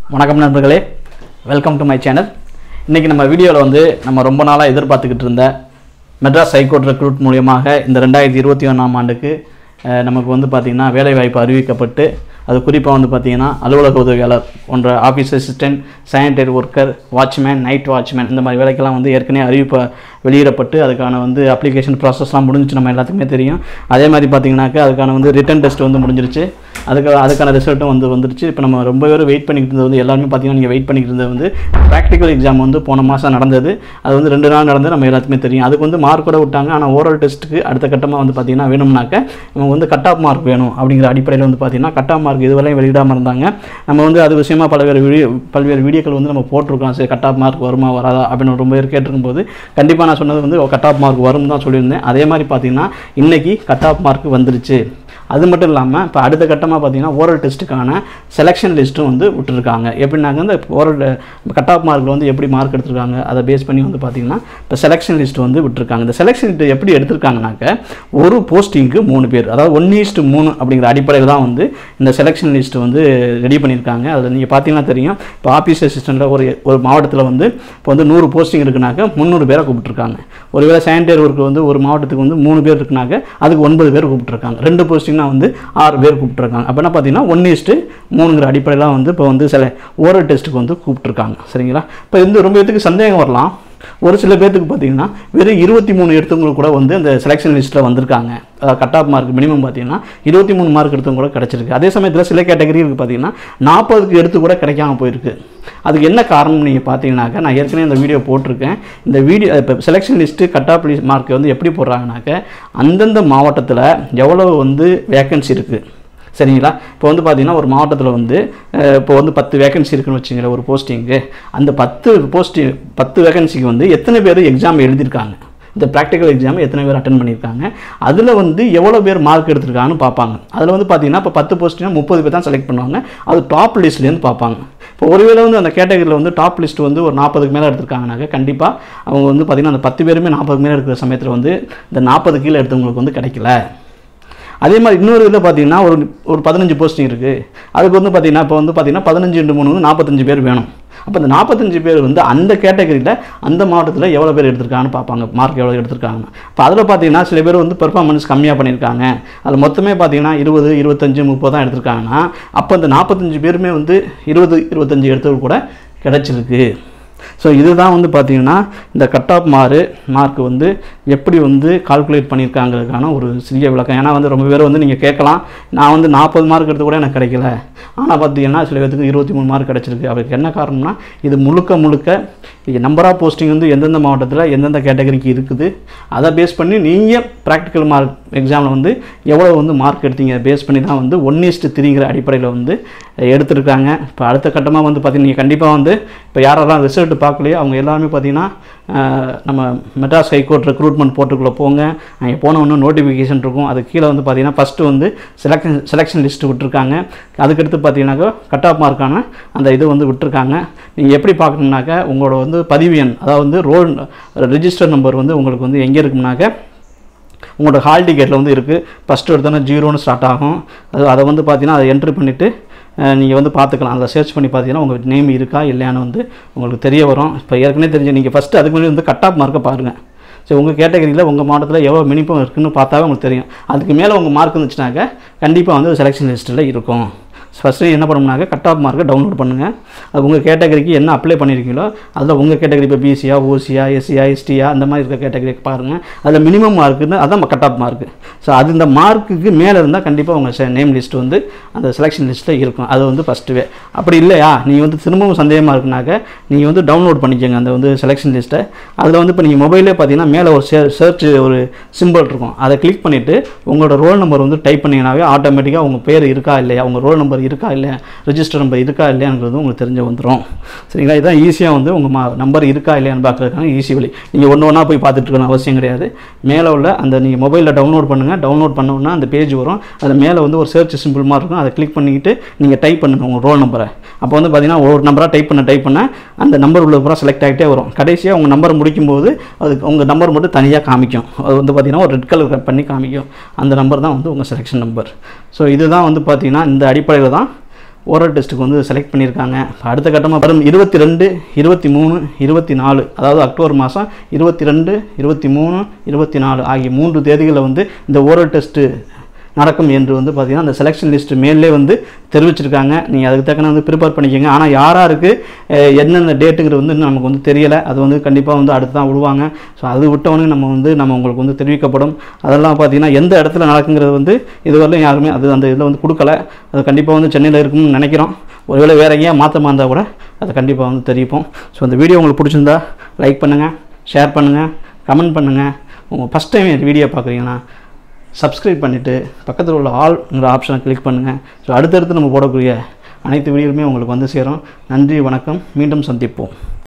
வணக்கம் நண்பர்களே welcome to my channel இன்றைக்கி நம்ம வீடியோவில் வந்து நம்ம ரொம்ப நாளாக எதிர்பார்த்துக்கிட்டு இருந்த மெட்ராஸ் ஹைகோர்ட் ரெக்ரூட் மூலியமாக இந்த ரெண்டாயிரத்தி இருபத்தி ஒன்றாம் ஆண்டுக்கு அஹ், நமக்கு வந்து பார்த்திங்கன்னா வேலைவாய்ப்பு அறிவிக்கப்பட்டு அது குறிப்பாக வந்து பார்த்திங்கன்னா அலுவலக உதவியாளர் போன்ற office assistant sanitary worker watchman night watchman இந்த மாதிரி வேலைக்கெல்லாம் வந்து ஏற்கனவே அறிவிப்ப வெளியிடப்பட்டு அதுக்கான வந்து அப்ளிகேஷன் ப்ராசஸ்லாம் முடிஞ்சிச்சு நம்ம எல்லாத்துக்குமே தெரியும் அதே மாதிரி பார்த்திங்கனாக்கா அதுக்கான வந்து ரிட்டன் டெஸ்ட் வந்து முடிஞ்சிருச்சு அதுக்கு அதுக்கான ரிசல்ட்டும் வந்து வந்துருச்சு இப்போ நம்ம ரொம்ப பேர் வெயிட் பண்ணிக்கிட்டு இருந்தது வந்து எல்லாருமே பார்த்தீங்கன்னா நீங்கள் வெயிட் பண்ணிக்கிட்டு இருந்தது வந்து ப்ராக்டிக்கல் எக்ஸாம் வந்து போன மாதம் நடந்தது அது வந்து ரெண்டு நாள் நடந்தது நம்ம எல்லாத்துக்குமே தெரியும் அதுக்கு வந்து மார்க் கூட விட்டாங்க ஆனால் ஓரல் டெஸ்ட்டுக்கு அடுத்த கட்டமாக வந்து பார்த்தீங்கன்னா வேணும்னாக்க இவங்க வந்து கட் ஆஃப் மார்க் வேணும் அப்படிங்கிற அடிப்படையில் வந்து பார்த்தீங்கன்னா கட் ஆஃப் மார்க் இதுவரையும் வெளியிடாமல் இருந்தாங்க நம்ம வந்து அது விஷயமா பல்வேறு வீடியோ பல்வேறு வீடியோக்கள் வந்து நம்ம போட்டிருக்கோம் சரி கட் ஆஃப் மார்க் வருமா வராதா அப்படின்னு ரொம்ப பேர் கேட்டிருக்கும் போது கண்டிப்பாக நான் சொன்னது வந்து கட் ஆஃப் மார்க் வரும் தான் சொல்லியிருந்தேன் அதே மாதிரி பார்த்தீங்கன்னா இன்னைக்கு கட் ஆஃப் மார்க் வந்துருச்சு அது மட்டும் இல்லாமல் இப்போ அடுத்த கட்டமாக பார்த்தீங்கன்னா ஓரல் டெஸ்ட்டுக்கான செலெக்ஷன் லிஸ்ட்டும் வந்து விட்டுருக்காங்க எப்படின்னாக்க இந்த ஓரல் கட் ஆஃப் மார்க்கில் வந்து எப்படி மார்க் எடுத்திருக்காங்க அதை பேஸ் பண்ணி வந்து பார்த்தீங்கன்னா இப்போ செலெக்ஷன் லிஸ்ட் வந்து விட்டுருக்காங்க இந்த செலெக்ஷன் லிஸ்ட் எப்படி எடுத்திருக்காங்கனாக்க ஒரு போஸ்டிங்க்கு மூணு பேர் அதாவது ஒன் ஈஸ்ட் மூணு அப்படிங்கிற அடிப்படையில் தான் வந்து இந்த செலெக்ஷன் லிஸ்ட் வந்து ரெடி பண்ணியிருக்காங்க அதில் நீங்கள் பார்த்தீங்கன்னா தெரியும் இப்போ ஆஃபீஸ் அசிஸ்டண்ட்டில் ஒரு ஒரு மாவட்டத்தில் வந்து இப்போ வந்து நூறு போஸ்டிங் இருக்குனாக்க முந்நூறு பேரை கூப்பிட்டுருக்காங்க ஒருவேளை சானிடரி ஒர்க்கு வந்து ஒரு மாவட்டத்துக்கு வந்து மூணு பேர் இருக்குனாக்க அதுக்கு ஒன்பது பேர் கூப்பிட்டுருக்காங்க ரெண்டு போஸ்டிங்னா வந்து ஆறு பேர் கூப்பிட்டுருக்காங்க அப்போ என்ன பார்த்தீங்கன்னா ஒன் இஸ்ட்டு மூணுங்கிற அடிப்படையில் வந்து இப்போ வந்து சில ஓரல் டெஸ்ட்டுக்கு வந்து கூப்பிட்டுருக்காங்க சரிங்களா இப்போ இந்த ரொம்ப பேத்துக்கு சந்தேகம் வரலாம் ஒரு சில பேர்த்துக்கு பார்த்தீங்கன்னா வெறும் இருபத்தி மூணு எடுத்தவங்களுக்கு கூட வந்து அந்த செலெக்ஷன் லிஸ்ட்டில் வந்திருக்காங்க கட் ஆஃப் மார்க் மினிமம் பார்த்தீங்கன்னா இருபத்தி மூணு மார்க் எடுத்தவங்க கூட கிடச்சிருக்கு அதே சமயத்தில் சில கேட்டகரி இருக்குது பார்த்தீங்கன்னா நாற்பதுக்கு எடுத்து கூட கிடைக்காம போயிருக்கு அதுக்கு என்ன காரணம் நீங்கள் பார்த்தீங்கன்னாக்க நான் ஏற்கனவே இந்த வீடியோ போட்டிருக்கேன் இந்த வீடியோ இப்போ selection list cut off mark வந்து எப்படி போடுறாங்கனாக்க அந்தந்த மாவட்டத்தில் எவ்வளவு வந்து வேக்கன்சி இருக்குது சரிங்களா இப்போ வந்து பார்த்தீங்கன்னா ஒரு மாவட்டத்தில் வந்து அஹ், இப்போ வந்து பத்து வேகன்சி இருக்குன்னு வச்சுங்களேன் ஒரு போஸ்டிங்கு அந்த பத்து போஸ்டிங் பத்து வேகன்சிக்கு வந்து எத்தனை பேர் எக்ஸாம் எழுதியிருக்காங்க இந்த ப்ராக்டிக்கல் எக்ஸாம் எத்தனை பேர் அட்டன் பண்ணியிருக்காங்க அதில் வந்து எவ்வளோ பேர் மார்க் எடுத்திருக்காங்கன்னு பார்ப்பாங்க அதில் வந்து பார்த்தீங்கன்னா இப்போ பத்து போஸ்டிங்னா முப்பது பேர் தான் செலக்ட் பண்ணுவாங்க அது டாப் லிஸ்ட்லேருந்து பார்ப்பாங்க இப்போ ஒருவேளை வந்து அந்த கேட்டகரியில் வந்து டாப் லிஸ்ட் வந்து ஒரு நாற்பதுக்கு மேலே எடுத்திருக்காங்கனாக்க கண்டிப்பாக அவங்க வந்து பார்த்திங்கன்னா அந்த பத்து பேருமே நாற்பதுக்கு மேலே இருக்கிற சமயத்தில் வந்து இந்த நாற்பது கீழே எடுத்தவங்களுக்கு வந்து கிடைக்கல அதே மாதிரி இன்னொரு இதில் பார்த்தீங்கன்னா ஒரு ஒரு பதினஞ்சு போஸ்டிங் இருக்குது அதுக்கு வந்து பார்த்தீங்கன்னா இப்போ வந்து பார்த்தீங்கன்னா பதினஞ்சு ரெண்டு மூணு வந்து நாற்பத்தஞ்சு பேர் வேணும் அப்போ இந்த நாற்பத்தஞ்சு பேர் வந்து அந்த கேட்டகரியில் அந்த மாவட்டத்தில் எவ்வளோ பேர் எடுத்திருக்காங்கன்னு பார்ப்பாங்க மார்க் எவ்வளோ எடுத்திருக்காங்க இப்போ அதில் பார்த்தீங்கன்னா சில பேர் வந்து பெர்ஃபார்மன்ஸ் கம்மியாக பண்ணியிருக்காங்க அதில் மொத்தமே பார்த்தீங்கன்னா இருபது இருபத்தஞ்சு முப்பது தான் எடுத்திருக்காங்கன்னா அப்போ அந்த நாற்பத்தஞ்சு பேருமே வந்து இருபது இருபத்தஞ்சு எடுத்தவங்க கூட கிடச்சிருக்கு ஸோ இதுதான் வந்து பார்த்தீங்கன்னா இந்த கட் ஆஃப் மாறு மார்க் வந்து எப்படி வந்து கால்குலேட் பண்ணியிருக்காங்கிறதுக்கான ஒரு சிறிய விளக்கம் ஏன்னா வந்து ரொம்ப பேர் வந்து நீங்கள் கேட்கலாம் நான் வந்து நாற்பது மார்க் எடுத்து கூட எனக்கு கிடைக்கல ஆனால் பார்த்தீங்கன்னா சில பேருக்கு இருபத்தி மூணு மார்க் கிடச்சிருக்கு அதுக்கு என்ன காரணம்னா இது முழுக்க முழுக்க நம்பர் ஆஃப் போஸ்டிங் வந்து எந்தெந்த மாவட்டத்தில் எந்தெந்த கேட்டகரிக்கு இருக்குது அதை பேஸ் பண்ணி நீங்கள் ப்ராக்டிக்கல் மார்க் எக்ஸாமில் வந்து எவ்வளோ வந்து மார்க் எடுத்தீங்க பேஸ் பண்ணி தான் வந்து ஒன் இஸ்ட்டு த்ரீங்கிற அடிப்படையில் வந்து எடுத்திருக்காங்க இப்போ அடுத்த கட்டமாக வந்து பார்த்தீங்கன்னா நீங்கள் கண்டிப்பாக வந்து இப்போ யாரெல்லாம் ரிசல்ட் பார்க்கலையோ அவங்க எல்லாருமே பார்த்தீங்கன்னா அஹ், நம்ம மெட்ராஸ் ஹைகோர்ட் ரெக்ரூட்மெண்ட் போர்ட்டுக்குள்ளே போங்க அங்கே போன ஒன்று நோட்டிஃபிகேஷன் இருக்கும் அது கீழே வந்து பார்த்தீங்கன்னா ஃபஸ்ட்டு வந்து செலக்ஷன் செலெக்ஷன் லிஸ்ட்டு விட்டுருக்காங்க அதுக்கடுத்து பார்த்தீங்கன்னாக்கா கட் ஆஃப் மார்க்கான அந்த இது வந்து விட்டுருக்காங்க நீங்கள் எப்படி பார்க்கணுன்னாக்கா உங்களோட வந்து பதிவு எண் அதாவது வந்து ரோல் ரிஜிஸ்டர் நம்பர் வந்து உங்களுக்கு வந்து எங்கே இருக்கும்னாக்க உங்களோட ஹால் டிக்கெட்டில் வந்து இருக்குது ஃபஸ்ட்டு எடுத்தோன்னா ஜீரோன்னு ஸ்டார்ட் ஆகும் அது அதை வந்து பார்த்தீங்கன்னா அதை என்ட்ரி பண்ணிவிட்டு நீங்கள் வந்து பார்த்துக்கலாம் அதை சர்ச் பண்ணி பார்த்தீங்கன்னா உங்கள் நேம் இருக்கா இல்லையான்னு வந்து உங்களுக்கு தெரிய வரும் இப்போ ஏற்கனவே தெரிஞ்சு நீங்கள் ஃபஸ்ட்டு அதுக்கு முன்னாடி வந்து கட் ஆஃப் மார்க்கை பாருங்கள் சரி உங்கள் கேட்டகரியில் உங்கள் மாவட்டத்தில் எவ்வளோ மினிமம் இருக்குன்னு பார்த்தாவே உங்களுக்கு தெரியும் அதுக்கு மேலே உங்கள் மார்க் இருந்துச்சுனாக்க கண்டிப்பாக வந்து செலெக்ஷன் லிஸ்ட்டில் இருக்கும் ஃபஸ்ட்டு என்ன பண்ணணும்னாக்க கட் ஆஃப் மார்க்கை டவுன்லோட் பண்ணுங்கள் அது உங்கள் கேட்டகரிக்கு என்ன அப்ளை பண்ணியிருக்கீங்களோ அதில் உங்கள் கேட்டகரி இப்போ பிசியா ஓசியா எஸ்சியா எஸ்டியா அந்த மாதிரி இருக்க கேட்டகரி பாருங்கள் அதில் மினிமம் மார்க்குன்னு அதான் கட் ஆஃப் மார்க்கு ஸோ அது இந்த மார்க்குக்கு மேலே இருந்தால் கண்டிப்பாக உங்கள் நேம் லிஸ்ட் வந்து அந்த செலெக்ஷன் லிஸ்ட்டில் இருக்கும் அது வந்து ஃபஸ்ட்டுவே அப்படி இல்லையா நீங்கள் வந்து திரும்பவும் சந்தேகமாக இருக்குனாக்க நீங்கள் வந்து டவுன்லோட் பண்ணிக்கோங்க அந்த வந்து செலெக்ஷன் லிஸ்ட்டை அதில் வந்து இப்போ நீங்கள் மொபைலே பார்த்தீங்கன்னா மேலே ஒரு சர்ச் ஒரு சிம்பிள் இருக்கும் அதை கிளிக் பண்ணிவிட்டு உங்களோட ரோல் நம்பர் வந்து டைப் பண்ணிங்கனாவே ஆட்டோமேட்டிக்காக உங்கள் பேர் இருக்கா இல்லையா உங்கள் ரோல் நம்பர் இருக்கா இல்லையா ரெஜிஸ்டர் நம்பர் இருக்கா இல்லையாங்கிறது உங்களுக்கு தெரிஞ்சு வந்துடும் சரிங்களா இதான் ஈஸியாக வந்து உங்கள் மா நம்பர் இருக்கா இல்லையான்னு பார்க்குறதுக்கான ஈஸி வழி நீங்கள் ஒன்று ஒன்றா போய் பார்த்துட்டு இருக்கணும் அவசியம் கிடையாது மேலே உள்ள அந்த நீங்கள் மொபைலில் டவுன்லோட் பண்ணுங்கள் டவுன்லோட் பண்ணோன்னா அந்த பேஜ் வரும் அதில் மேலே வந்து ஒரு சர்ச் சிம்பிள் மாதிரி இருக்கும் அதை கிளிக் பண்ணிக்கிட்டு நீங்கள் டைப் பண்ணுங்கள் உங்கள் ரோல் நம்பரை அப்போ வந்து பார்த்தீங்கன்னா ஒரு நம்பராக டைப் பண்ண டைப் பண்ண அந்த நம்பர் உள்ள பூரா செலக்ட் ஆகிட்டே வரும் கடைசியாக உங்கள் நம்பர் முடிக்கும்போது அதுக்கு உங்கள் நம்பர் மட்டும் தனியாக காமிக்கும் அது வந்து பார்த்தீங்கன்னா ஒரு ரெட் கலர் பண்ணி காமிக்கும் அந்த நம்பர் தான் வந்து உங்கள் செலெக்ஷன் நம்பர் ஸோ இதுதான் வந்து பார்த்தீங்கன்னா இந்த அடிப்படையில் தான் ஓரல் டெஸ்ட்டுக்கு வந்து செலக்ட் பண்ணியிருக்காங்க இப்ப அடுத்த கட்டமாக வரும் இருபத்தி ரெண்டு இருபத்தி மூணு இருபத்தி நாலு அதாவது அக்டோபர் மாதம் இருபத்தி ரெண்டு இருபத்தி மூணு இருபத்தி நாலு ஆகிய மூன்று தேதிகளில் வந்து இந்த ஓரல் டெஸ்ட்டு நடக்கும் என்று வந்து பார்த்தீங்கன்னா அந்த செலெக்ஷன் லிஸ்ட் மேலே வந்து தெரிவிச்சிருக்காங்க நீங்கள் அதுக்கு தக்கன வந்து ப்ரிப்பேர் பண்ணிக்கோங்க ஆனால் யாராருக்கு அஹ், எந்தெந்த டேட்டுங்கிறது வந்து இன்னும் நமக்கு வந்து தெரியலை அது வந்து கண்டிப்பாக வந்து அடுத்து தான் விடுவாங்க ஸோ அது விட்டவொடனே நம்ம வந்து நம்ம உங்களுக்கு வந்து தெரிவிக்கப்படும் அதெல்லாம் பார்த்தீங்கன்னா எந்த இடத்துல நடக்குங்கிறது வந்து இதுவரையிலும் யாருமே அது அந்த இதில் வந்து கொடுக்கல அது கண்டிப்பாக வந்து சென்னையில் இருக்கும்னு நினைக்கிறோம் ஒருவேளை வேற எங்கேயா மாற்றமாக இருந்தால் கூட அதை கண்டிப்பாக வந்து தெரிவிப்போம் ஸோ அந்த வீடியோ உங்களுக்கு பிடிச்சிருந்தா லைக் பண்ணுங்கள் ஷேர் பண்ணுங்கள் கமெண்ட் பண்ணுங்கள் உங்கள் ஃபஸ்ட் டைம் இந்த வீடியோ பார்க்குறீங்கன்னா சப்ஸ்கிரைப் பண்ணிவிட்டு பக்கத்தில் உள்ள ஆல்ங்கிற ஆப்ஷனை கிளிக் பண்ணுங்கள் ஸோ அடுத்தடுத்து நம்ம போடக்கூடிய அனைத்து வீடியோலுமே உங்களுக்கு வந்து சேரும் நன்றி வணக்கம் மீண்டும் சந்திப்போம்